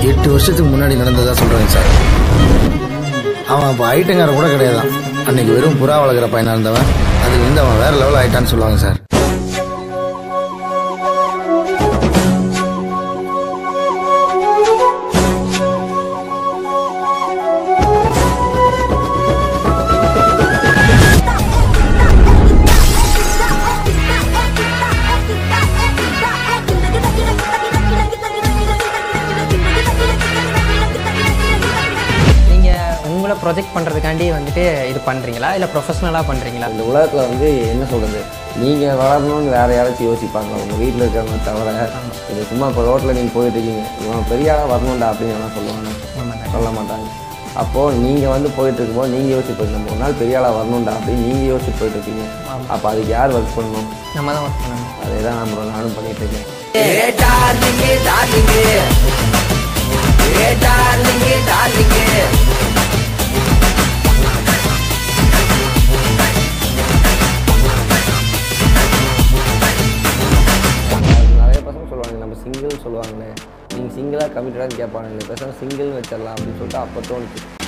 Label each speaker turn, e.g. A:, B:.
A: எட்டு வருஷத்துக்கு முன்னாடி நடந்ததா சொல்றேன் சார் அவன் அப்போ ஐட்டங்கார கூட கிடையாதான் அன்னைக்கு வெறும் புறா வளர்க்குற பையனா இருந்தவன் அதுல இருந்து அவன் வேற லெவல் ஆயிட்டான்னு சொல்லுவாங்க சார்
B: நீங்கள் உங்களை ப்ரொஜெக்ட் பண்ணுறதுக்காண்டி வந்துட்டு இது பண்ணுறீங்களா இல்லை ப்ரொஃபஷ்னலாக பண்ணுறீங்களா
C: இந்த உலகத்தில் வந்து என்ன சொல்கிறது நீங்கள் வளரணும்னு வேறு யாராச்சும் யோசிப்பாங்க உங்கள் வீட்டில் இருக்கிறவங்க தவிர இது சும்மா இப்போ ரோட்டில் நீங்கள் போயிட்டு இருக்கீங்க இவன் பெரிய ஆளாக வரணும்டா அப்படின்னு எல்லாம் சொல்லுவாங்க சொல்ல மாட்டாங்க அப்போது நீங்கள் வந்து போயிட்டு இருக்கும்போது நீங்கள் யோசிப்பீங்க நம்ம ஒரு நாள் பெரிய ஆளாக வரணும்டா அப்படின்னு நீங்கள் யோசிச்சு போயிட்டு இருக்கீங்க அப்போ அதுக்கு யார் ஒர்க் பண்ணணும்
B: நம்ம தான் ஒர்க் பண்ணணும்
C: அதே தான் நம்ம நானும் பண்ணிட்டு இருக்கேன் நிறைய பசங்க சொல்லுவாங்க நம்ம சிங்கிள் சொல்லுவாங்களே நீங்கள் சிங்கிளாக கமிட்டடான்னு கேட்பாங்க பேசாமல் சிங்கிள்னு வச்சிடலாம் அப்படின்னு சொல்லிட்டு அப்போ தோணுச்சு